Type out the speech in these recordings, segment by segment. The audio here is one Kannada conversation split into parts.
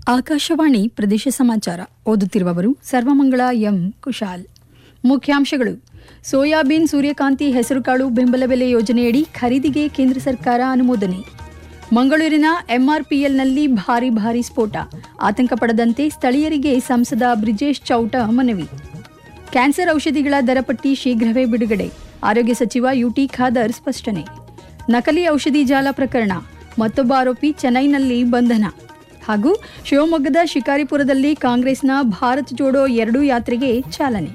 ಆಕಾಶವಾಣಿ ಪ್ರದೇಶ ಸಮಾಚಾರ ಓದುತ್ತಿರುವವರು ಸರ್ವಮಂಗಳ ಎಂ ಕುಶಾಲ್ ಮುಖ್ಯಾಂಶಗಳು ಸೋಯಾಬೀನ್ ಸೂರ್ಯಕಾಂತಿ ಹೆಸರುಕಾಳು ಬೆಂಬಲ ಬೆಲೆ ಯೋಜನೆಯಡಿ ಖರೀದಿಗೆ ಕೇಂದ್ರ ಸರ್ಕಾರ ಅನುಮೋದನೆ ಮಂಗಳೂರಿನ ಎಂಆರ್ಪಿಎಲ್ನಲ್ಲಿ ಭಾರಿ ಭಾರಿ ಸ್ಫೋಟ ಆತಂಕ ಪಡದಂತೆ ಸ್ಥಳೀಯರಿಗೆ ಸಂಸದ ಬ್ರಿಜೇಶ್ ಚೌಟ ಮನವಿ ಕ್ಯಾನ್ಸರ್ ಔಷಧಿಗಳ ದರಪಟ್ಟಿ ಶೀಘ್ರವೇ ಬಿಡುಗಡೆ ಆರೋಗ್ಯ ಸಚಿವ ಯುಟಿ ಖಾದರ್ ಸ್ಪಷ್ಟನೆ ನಕಲಿ ಔಷಧಿ ಜಾಲ ಪ್ರಕರಣ ಮತ್ತೊಬ್ಬ ಆರೋಪಿ ಚೆನ್ನೈನಲ್ಲಿ ಬಂಧನ ಹಾಗೂ ಶಿವಮೊಗ್ಗದ ಶಿಕಾರಿಪುರದಲ್ಲಿ ಕಾಂಗ್ರೆಸ್ನ ಭಾರತ್ ಜೋಡೋ ಎರಡೂ ಯಾತ್ರೆಗೆ ಚಾಲನೆ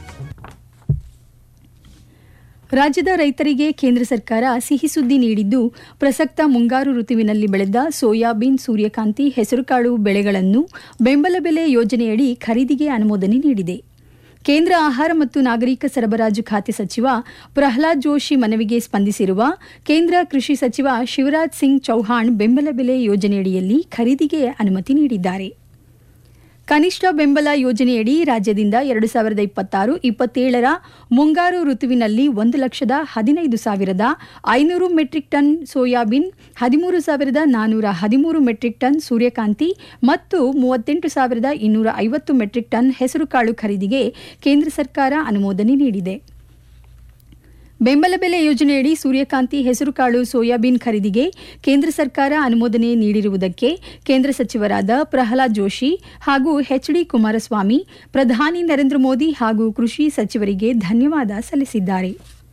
ರಾಜ್ಯದ ರೈತರಿಗೆ ಕೇಂದ್ರ ಸರ್ಕಾರ ಸಿಹಿ ಸುದ್ದಿ ನೀಡಿದ್ದು ಪ್ರಸಕ್ತ ಮುಂಗಾರು ಋತುವಿನಲ್ಲಿ ಬೆಳೆದ ಸೋಯಾಬೀನ್ ಸೂರ್ಯಕಾಂತಿ ಹೆಸರುಕಾಳು ಬೆಳೆಗಳನ್ನು ಬೆಂಬಲ ಬೆಲೆ ಯೋಜನೆಯಡಿ ಖರೀದಿಗೆ ಅನುಮೋದನೆ ನೀಡಿದೆ ಕೇಂದ್ರ ಆಹಾರ ಮತ್ತು ನಾಗರಿಕ ಸರಬರಾಜು ಖಾತೆ ಸಚಿವ ಪ್ರಹ್ಲಾದ್ ಜೋಶಿ ಮನವಿಗೆ ಸ್ಪಂದಿಸಿರುವ ಕೇಂದ್ರ ಕೃಷಿ ಸಚಿವ ಶಿವರಾಜ್ ಸಿಂಗ್ ಚೌಹಾಣ್ ಬೆಂಬಲ ಬೆಲೆ ಯೋಜನೆಯಡಿಯಲ್ಲಿ ಖರೀದಿಗೆ ಅನುಮತಿ ನೀಡಿದ್ದಾರೆ ಕನಿಷ್ಠ ಬೆಂಬಲ ಯೋಜನೆಯಡಿ ರಾಜ್ಯದಿಂದ ಎರಡು ಸಾವಿರದ ಇಪ್ಪತ್ತಾರು ಇಪ್ಪತ್ತೇಳರ ಮುಂಗಾರು ಋತುವಿನಲ್ಲಿ ಒಂದು ಲಕ್ಷದ ಹದಿನೈದು ಸಾವಿರದ ಐನೂರು ಮೆಟ್ರಿಕ್ ಟನ್ ಸೋಯಾಬೀನ್ ಹದಿಮೂರು ಸಾವಿರದ ನಾನ್ನೂರ ಹದಿಮೂರು ಮೆಟ್ರಿಕ್ ಟನ್ ಸೂರ್ಯಕಾಂತಿ ಮತ್ತು ಮೂವತ್ತೆಂಟು ಸಾವಿರದ ಇನ್ನೂರ ಐವತ್ತು ಮೆಟ್ರಿಕ್ ಟನ್ ಹೆಸರುಕಾಳು ಖರೀದಿಗೆ ಕೇಂದ್ರ ಸರ್ಕಾರ ಅನುಮೋದನೆ ನೀಡಿದೆ ಬೆಂಬಲ ಬೆಲೆ ಯೋಜನೆಯಡಿ ಸೂರ್ಯಕಾಂತಿ ಹೆಸರುಕಾಳು ಸೋಯಾಬೀನ್ ಖರೀದಿಗೆ ಕೇಂದ್ರ ಸರ್ಕಾರ ಅನುಮೋದನೆ ನೀಡಿರುವುದಕ್ಕೆ ಕೇಂದ್ರ ಸಚಿವರಾದ ಪ್ರಹ್ಲಾದ್ ಜೋಶಿ ಹಾಗೂ ಎಚ್ಡಿ ಕುಮಾರಸ್ವಾಮಿ ಪ್ರಧಾನಿ ನರೇಂದ್ರ ಮೋದಿ ಹಾಗೂ ಕೃಷಿ ಸಚಿವರಿಗೆ ಧನ್ಯವಾದ ಸಲ್ಲಿಸಿದ್ದಾರೆ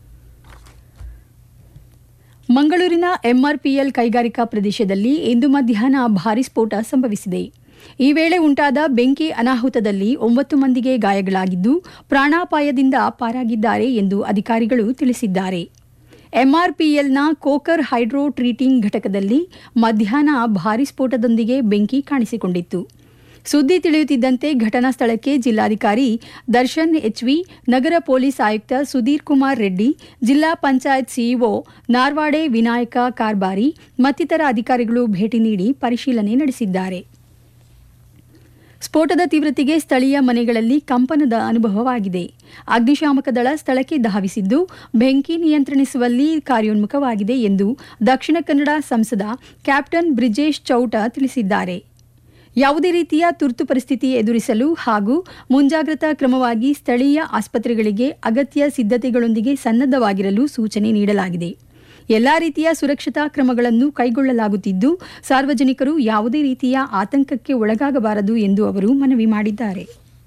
ಮಂಗಳೂರಿನ ಎಂಆರ್ಪಿಎಲ್ ಕೈಗಾರಿಕಾ ಪ್ರದೇಶದಲ್ಲಿ ಇಂದು ಮಧ್ಯಾಹ್ನ ಭಾರೀ ಸ್ಫೋಟ ಸಂಭವಿಸಿದೆ ಈ ವೇಳೆ ಉಂಟಾದ ಬೆಂಕಿ ಅನಾಹುತದಲ್ಲಿ ಒಂಬತ್ತು ಮಂದಿಗೆ ಗಾಯಗಳಾಗಿದ್ದು ಪ್ರಾಣಾಪಾಯದಿಂದ ಪಾರಾಗಿದ್ದಾರೆ ಎಂದು ಅಧಿಕಾರಿಗಳು ತಿಳಿಸಿದ್ದಾರೆ ಎಂಆರ್ಪಿಎಲ್ನ ಕೋಕರ್ ಹೈಡ್ರೋ ಟ್ರೀಟಿಂಗ್ ಘಟಕದಲ್ಲಿ ಮಧ್ಯಾಹ್ನ ಭಾರೀ ಸ್ಫೋಟದೊಂದಿಗೆ ಬೆಂಕಿ ಕಾಣಿಸಿಕೊಂಡಿತ್ತು ಸುದ್ದಿ ತಿಳಿಯುತ್ತಿದ್ದಂತೆ ಘಟನಾ ಸ್ಥಳಕ್ಕೆ ಜಿಲ್ಲಾಧಿಕಾರಿ ದರ್ಶನ್ ಎಚ್ವಿ ನಗರ ಪೊಲೀಸ್ ಆಯುಕ್ತ ಸುಧೀರ್ ಕುಮಾರ್ ರೆಡ್ಡಿ ಜಿಲ್ಲಾ ಪಂಚಾಯತ್ ಸಿಇಒ ನಾರ್ವಾಡೆ ವಿನಾಯಕ ಕಾರ್ಬಾರಿ ಮತ್ತಿತರ ಅಧಿಕಾರಿಗಳು ಭೇಟಿ ನೀಡಿ ಪರಿಶೀಲನೆ ನಡೆಸಿದ್ದಾರೆ ಸ್ಫೋಟದ ತೀವ್ರತೆಗೆ ಸ್ಥಳೀಯ ಮನೆಗಳಲ್ಲಿ ಕಂಪನದ ಅನುಭವವಾಗಿದೆ ಅಗ್ನಿಶಾಮಕ ದಳ ಸ್ಥಳಕ್ಕೆ ಧಾವಿಸಿದ್ದು ಬೆಂಕಿ ನಿಯಂತ್ರಿಸುವಲ್ಲಿ ಕಾರ್ಯೋನ್ಮುಖವಾಗಿದೆ ಎಂದು ದಕ್ಷಿಣ ಕನ್ನಡ ಸಂಸದ ಕ್ಯಾಪ್ಟನ್ ಬ್ರಿಜೇಶ್ ಚೌಟ ತಿಳಿಸಿದ್ದಾರೆ ಯಾವುದೇ ರೀತಿಯ ತುರ್ತು ಪರಿಸ್ಥಿತಿ ಎದುರಿಸಲು ಹಾಗೂ ಮುಂಜಾಗ್ರತಾ ಕ್ರಮವಾಗಿ ಸ್ಥಳೀಯ ಆಸ್ಪತ್ರೆಗಳಿಗೆ ಅಗತ್ಯ ಸಿದ್ಧತೆಗಳೊಂದಿಗೆ ಸನ್ನದ್ದವಾಗಿರಲು ಸೂಚನೆ ನೀಡಲಾಗಿದೆ ಎಲ್ಲಾ ರೀತಿಯ ಸುರಕ್ಷತಾ ಕ್ರಮಗಳನ್ನು ಕೈಗೊಳ್ಳಲಾಗುತ್ತಿದ್ದು ಸಾರ್ವಜನಿಕರು ಯಾವುದೇ ರೀತಿಯ ಆತಂಕಕ್ಕೆ ಒಳಗಾಗಬಾರದು ಎಂದು ಅವರು ಮನವಿ ಮಾಡಿದ್ದಾರೆ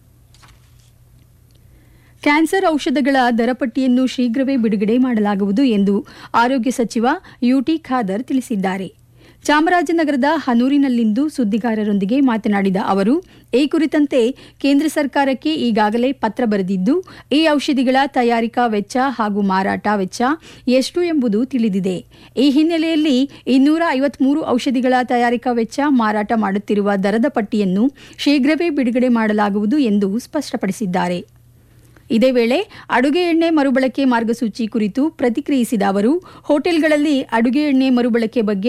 ಕ್ಯಾನ್ಸರ್ ಔಷಧಗಳ ದರಪಟ್ಟಿಯನ್ನು ಶೀಘ್ರವೇ ಬಿಡುಗಡೆ ಮಾಡಲಾಗುವುದು ಎಂದು ಆರೋಗ್ಯ ಸಚಿವ ಯುಟಿ ಖಾದರ್ ತಿಳಿಸಿದ್ದಾರೆ ಚಾಮರಾಜನಗರದ ಹನೂರಿನಲ್ಲಿಂದು ಸುದ್ದಿಗಾರರೊಂದಿಗೆ ಮಾತನಾಡಿದ ಅವರು ಈ ಕುರಿತಂತೆ ಕೇಂದ್ರ ಸರ್ಕಾರಕ್ಕೆ ಈಗಾಗಲೇ ಪತ್ರ ಬರೆದಿದ್ದು ಈ ಔಷಧಿಗಳ ತಯಾರಿಕಾ ವೆಚ್ಚ ಹಾಗೂ ಮಾರಾಟ ವೆಚ್ಚ ಎಷ್ಟು ಎಂಬುದು ತಿಳಿದಿದೆ ಈ ಹಿನ್ನೆಲೆಯಲ್ಲಿ ಇನ್ನೂರ ಐವತ್ಮೂರು ಔಷಧಿಗಳ ತಯಾರಿಕಾ ವೆಚ್ಚ ಮಾರಾಟ ಮಾಡುತ್ತಿರುವ ದರದ ಪಟ್ಟಿಯನ್ನು ಶೀಘ್ರವೇ ಬಿಡುಗಡೆ ಮಾಡಲಾಗುವುದು ಎಂದು ಸ್ಪಷ್ಟಪಡಿಸಿದ್ದಾರೆ ಇದೇ ವೇಳೆ ಅಡುಗೆ ಎಣ್ಣೆ ಮರುಬಳಕೆ ಮಾರ್ಗಸೂಚಿ ಕುರಿತು ಪ್ರತಿಕ್ರಿಯಿಸಿದ ಅವರು ಹೋಟೆಲ್ಗಳಲ್ಲಿ ಅಡುಗೆ ಎಣ್ಣೆ ಮರುಬಳಕೆ ಬಗ್ಗೆ